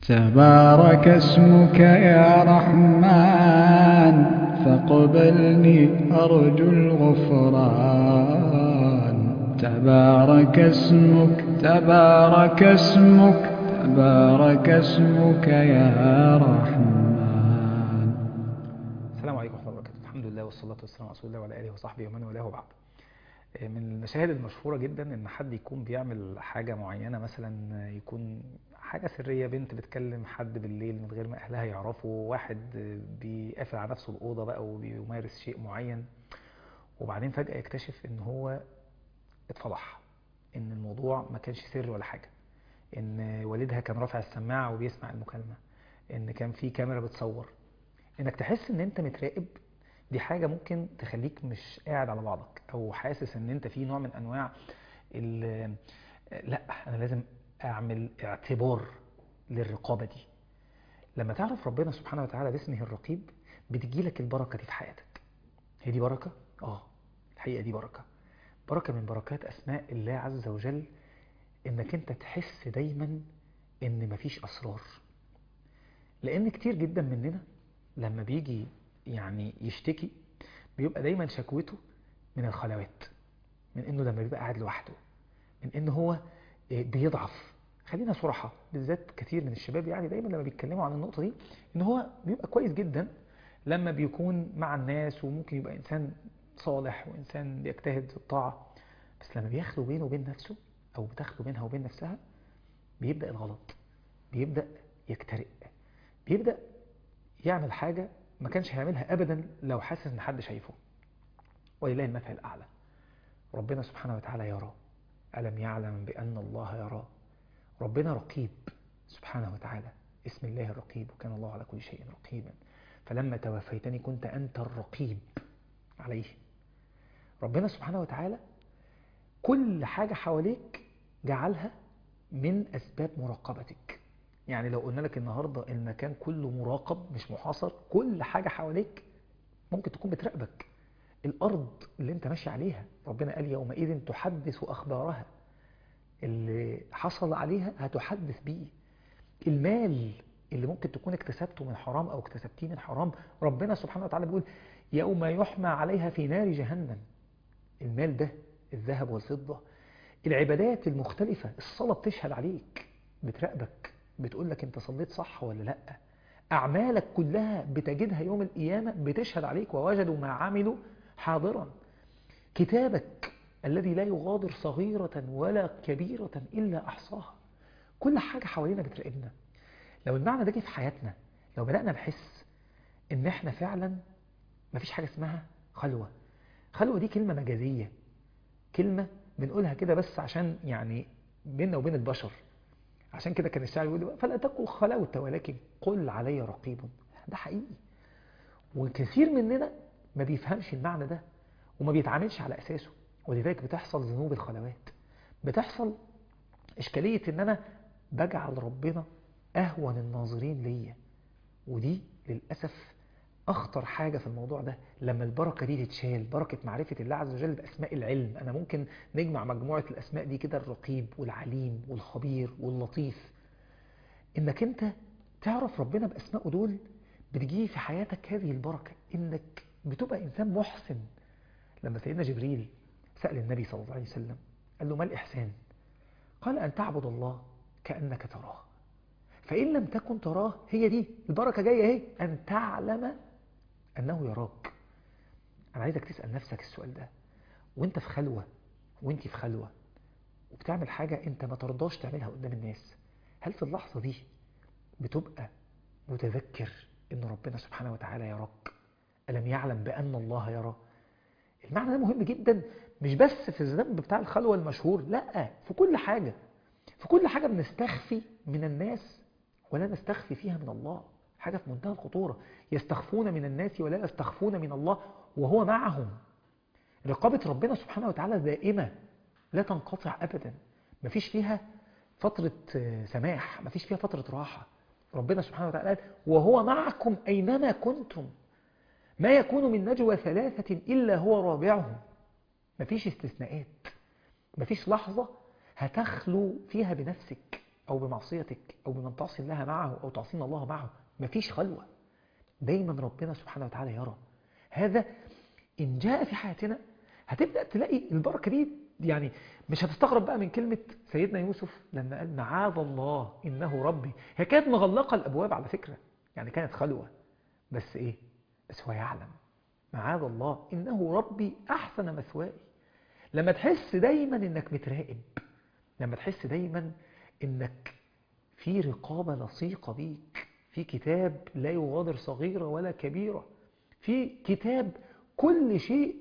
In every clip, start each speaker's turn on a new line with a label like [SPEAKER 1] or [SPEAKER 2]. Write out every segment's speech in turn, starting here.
[SPEAKER 1] تبارك اسمك يا رحمن فاقبلني أرجو الغفران تبارك اسمك تبارك اسمك تبارك اسمك يا رحمن
[SPEAKER 2] السلام عليكم ورحمة الله وبركاته الحمد لله والصلاة والسلام على رسول الله وعلى آله وصحبه ومن والاه وبعد من المشاهد المشهورة جدا ان حد يكون بيعمل حاجة معينة مثلا يكون حاجة سرية بنت بتكلم حد بالليل من غير ما اهلها يعرفوا واحد بيقفل على نفسه الأوضة بقى وبيمارس شيء معين وبعدين فجأة يكتشف ان هو اتفضح ان الموضوع ما كانش سر ولا حاجة ان والدها كان رافع السماعة وبيسمع المكالمة ان كان في كاميرا بتصور انك تحس ان انت متراقب دي حاجة ممكن تخليك مش قاعد على بعضك او حاسس ان انت في نوع من انواع ال- لا انا لازم اعمل اعتبار للرقابة دي لما تعرف ربنا سبحانه وتعالى باسمه الرقيب بتجيلك البركة دي في حياتك هي دي بركة؟ اه الحقيقة دي بركة بركة من بركات اسماء الله عز وجل انك انت تحس دايما ان مفيش اسرار لان كتير جدا مننا لما بيجي يعني يشتكي بيبقى دايما شكوته من الخلوات من انه لما بيبقى قاعد لوحده من انه هو بيضعف خلينا صراحة بالذات كتير من الشباب يعني دايما لما بيتكلموا عن النقطة دي ان هو بيبقى كويس جدا لما بيكون مع الناس وممكن يبقى انسان صالح وانسان بيجتهد في الطاعة بس لما بيخلو بينه وبين نفسه او بتخلو بينها وبين نفسها بيبدأ الغلط بيبدأ يكترئ بيبدأ يعمل حاجة ما كانش هيعملها أبدا لو حاسس إن حد شايفه ولله المثل الأعلى ربنا سبحانه وتعالى يرى ألم يعلم بأن الله يرى ربنا رقيب سبحانه وتعالى اسم الله الرقيب وكان الله على كل شيء رقيبا فلما توفيتني كنت أنت الرقيب عليه ربنا سبحانه وتعالى كل حاجة حواليك جعلها من أسباب مراقبتك يعني لو قلنا لك النهاردة المكان كله مراقب مش محاصر كل حاجة حواليك ممكن تكون بتراقبك الأرض اللي انت ماشي عليها ربنا قال يومئذ تحدث أخبارها اللي حصل عليها هتحدث بيه المال اللي ممكن تكون اكتسبته من حرام أو اكتسبتيه من حرام ربنا سبحانه وتعالى بيقول يوم يحمى عليها في نار جهنم المال ده الذهب والفضة العبادات المختلفة الصلاة بتشهد عليك بتراقبك بتقول لك انت صليت صح ولا لا اعمالك كلها بتجدها يوم القيامة بتشهد عليك ووجدوا ما عملوا حاضرا كتابك الذي لا يغادر صغيرة ولا كبيرة إلا أحصاها كل حاجة حوالينا بتراقبنا لو المعنى ده جه في حياتنا لو بدأنا نحس ان احنا فعلا مفيش حاجة اسمها خلوة خلوة دي كلمة مجازية كلمة بنقولها كده بس عشان يعني بيننا وبين البشر عشان كده كان الشاعر يقول فلا تقل خلوت ولكن قل علي رقيب ده حقيقي وكثير مننا ما بيفهمش المعنى ده وما بيتعاملش على أساسه ولذلك بتحصل ذنوب الخلوات بتحصل إشكالية إن أنا بجعل ربنا أهون الناظرين ليا ودي للأسف أخطر حاجة في الموضوع ده لما البركة دي تتشال بركة معرفة الله عز وجل بأسماء العلم أنا ممكن نجمع مجموعة الأسماء دي كده الرقيب والعليم والخبير واللطيف إنك أنت تعرف ربنا بأسمائه دول بتجي في حياتك هذه البركة إنك بتبقى إنسان محسن لما سيدنا جبريل سأل النبي صلى الله عليه وسلم قال له ما الإحسان قال أن تعبد الله كأنك تراه فإن لم تكن تراه هي دي البركة جاية اهي أن تعلم أنه يراك أنا عايزك تسأل نفسك السؤال ده وانت في خلوة وانت في خلوة وبتعمل حاجة انت ما ترضاش تعملها قدام الناس هل في اللحظة دي بتبقى متذكر ان ربنا سبحانه وتعالى يراك ألم يعلم بأن الله يرى المعنى ده مهم جدا مش بس في الذنب بتاع الخلوة المشهور لا في كل حاجة في كل حاجة بنستخفي من الناس ولا نستخفي فيها من الله حاجة في منتهى الخطورة يستخفون من الناس ولا يستخفون من الله وهو معهم رقابة ربنا سبحانه وتعالى دائمة لا تنقطع أبدا مفيش فيها فترة سماح مفيش فيها فترة راحة ربنا سبحانه وتعالى قال وهو معكم أينما كنتم ما يكون من نجوى ثلاثة إلا هو رابعهم مفيش استثناءات مفيش لحظة هتخلو فيها بنفسك أو بمعصيتك أو بمن تعصي الله معه أو تعصين الله معه مفيش خلوة دايما ربنا سبحانه وتعالى يرى هذا إن جاء في حياتنا هتبدأ تلاقي البركة دي يعني مش هتستغرب بقى من كلمة سيدنا يوسف لما قال معاذ الله إنه ربي هي كانت مغلقة الأبواب على فكرة يعني كانت خلوة بس إيه بس هو يعلم معاذ الله إنه ربي أحسن مثواي لما تحس دايما إنك متراقب لما تحس دايما إنك في رقابة لصيقة بيك في كتاب لا يغادر صغيرة ولا كبيرة في كتاب كل شيء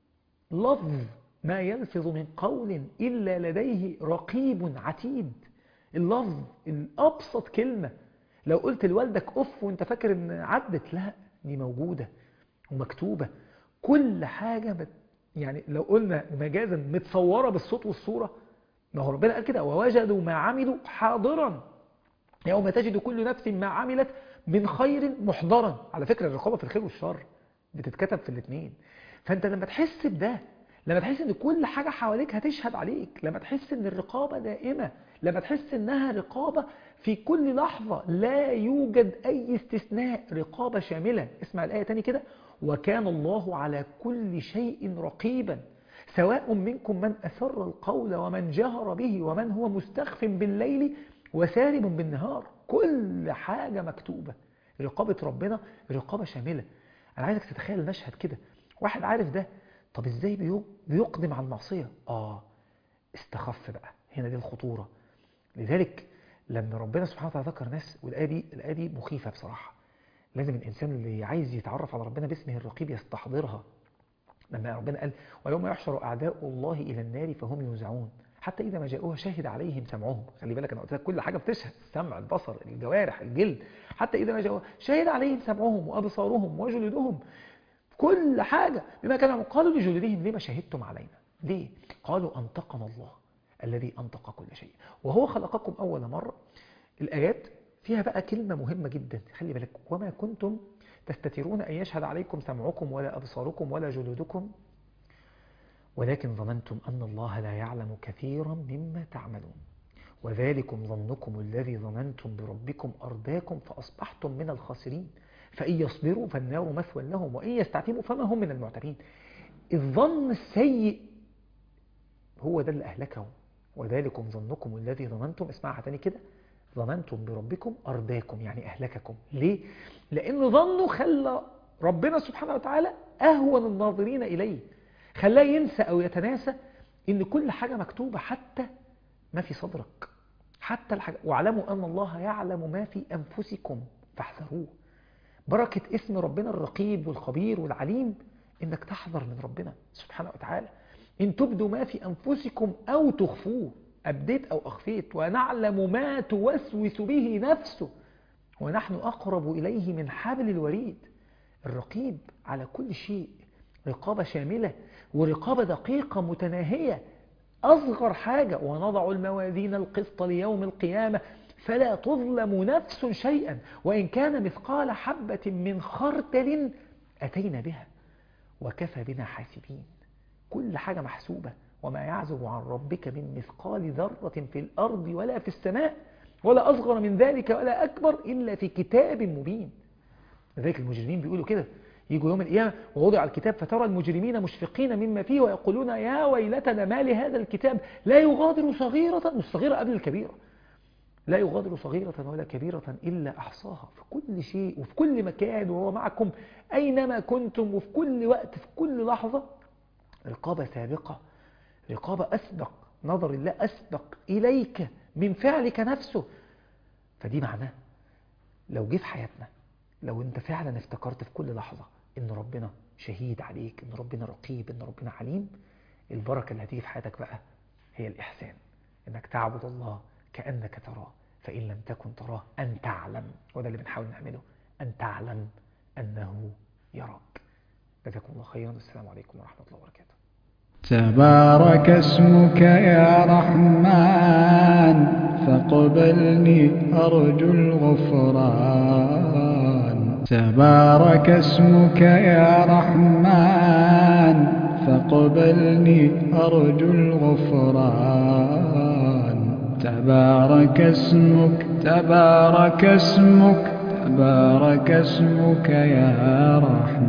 [SPEAKER 2] لفظ ما يلفظ من قول إلا لديه رقيب عتيد اللفظ الأبسط كلمة لو قلت لوالدك أف وانت فاكر ان عدت لا دي موجودة ومكتوبة كل حاجة بت يعني لو قلنا مجازا متصورة بالصوت والصورة ما هو ربنا قال كده ووجدوا ما عملوا حاضرا يوم تجد كل نفس ما عملت من خير محضرا على فكرة الرقابة في الخير والشر بتتكتب في الاثنين فانت لما تحس بده لما تحس ان كل حاجة حواليك هتشهد عليك لما تحس ان الرقابة دائمة لما تحس انها رقابة في كل لحظة لا يوجد اي استثناء رقابة شاملة اسمع الآية تاني كده وكان الله على كل شيء رقيبا سواء منكم من أسر القول ومن جهر به ومن هو مستخف بالليل وسارب بالنهار كل حاجة مكتوبة رقابة ربنا رقابة شاملة أنا عايزك تتخيل المشهد كده واحد عارف ده طب ازاي بيقدم على المعصية آه استخف بقى هنا دي الخطورة لذلك لما ربنا سبحانه وتعالى ذكر ناس والآية دي, الآية دي مخيفة بصراحة لازم الإنسان اللي عايز يتعرف على ربنا باسمه الرقيب يستحضرها لما ربنا قال ويوم يحشر أعداء الله إلى النار فهم يوزعون حتى إذا ما جاءوها شهد عليهم سمعهم خلي بالك أنا قلت لك كل حاجة بتشهد السمع البصر الجوارح الجلد حتى إذا ما جاءوها شهد عليهم سمعهم وأبصارهم وجلودهم كل حاجة بما كانوا قالوا لجلودهم لما شهدتم علينا ليه قالوا أنطقنا الله الذي أنطق كل شيء وهو خلقكم أول مرة الآيات فيها بقى كلمة مهمة جدا خلي بالك وما كنتم تستترون أن يشهد عليكم سمعكم ولا أبصاركم ولا جلودكم ولكن ظننتم أن الله لا يعلم كثيرا مما تعملون وذلكم ظنكم الذي ظننتم بربكم أرداكم فأصبحتم من الخاسرين فإن يصبروا فالنار مثوى لهم وإن يستعتبوا فما هم من المعتبين الظن السيء هو ده اللي أهلكهم وذلكم ظنكم الذي ظننتم اسمعها تاني كده ظننتم بربكم أرداكم يعني أهلككم ليه؟ لأن ظنه خلى ربنا سبحانه وتعالى أهون الناظرين إليه خلاه ينسى أو يتناسى إن كل حاجة مكتوبة حتى ما في صدرك حتى الحاجة واعلموا أن الله يعلم ما في أنفسكم فاحذروه بركة اسم ربنا الرقيب والخبير والعليم إنك تحذر من ربنا سبحانه وتعالى إن تبدوا ما في أنفسكم أو تخفوه أبديت أو أخفيت ونعلم ما توسوس به نفسه ونحن أقرب إليه من حبل الوريد الرقيب على كل شيء رقابة شاملة ورقابة دقيقة متناهية أصغر حاجة ونضع الموازين القسط ليوم القيامة فلا تظلم نفس شيئا وإن كان مثقال حبة من خردل أتينا بها وكفى بنا حاسبين كل حاجة محسوبة وما يعزب عن ربك من مثقال ذرة في الأرض ولا في السماء ولا أصغر من ذلك ولا أكبر إلا في كتاب مبين لذلك المجرمين بيقولوا كده يجوا يوم القيامة ووضع الكتاب فترى المجرمين مشفقين مما فيه ويقولون يا ويلتنا ما لهذا الكتاب لا يغادر صغيرة والصغيرة قبل الكبيرة لا يغادر صغيرة ولا كبيرة إلا أحصاها في كل شيء وفي كل مكان وهو معكم أينما كنتم وفي كل وقت في كل لحظة رقابة سابقة رقابة أسبق نظر الله أسبق إليك من فعلك نفسه فدي معناه لو جه في حياتنا لو انت فعلا افتكرت في كل لحظة ان ربنا شهيد عليك ان ربنا رقيب ان ربنا عليم البركة اللي هتيجي في حياتك بقى هي الإحسان انك تعبد الله كأنك تراه فإن لم تكن تراه أن تعلم وده اللي بنحاول نعمله أن تعلم أنه يراك جزاكم الله خيرا والسلام عليكم ورحمة الله وبركاته
[SPEAKER 1] تبارك اسمك يا رحمن فاقبلني أرجو الغفران تبارك اسمك يا رحمن فاقبلني أرجو الغفران تبارك اسمك تبارك اسمك تبارك اسمك يا رحمن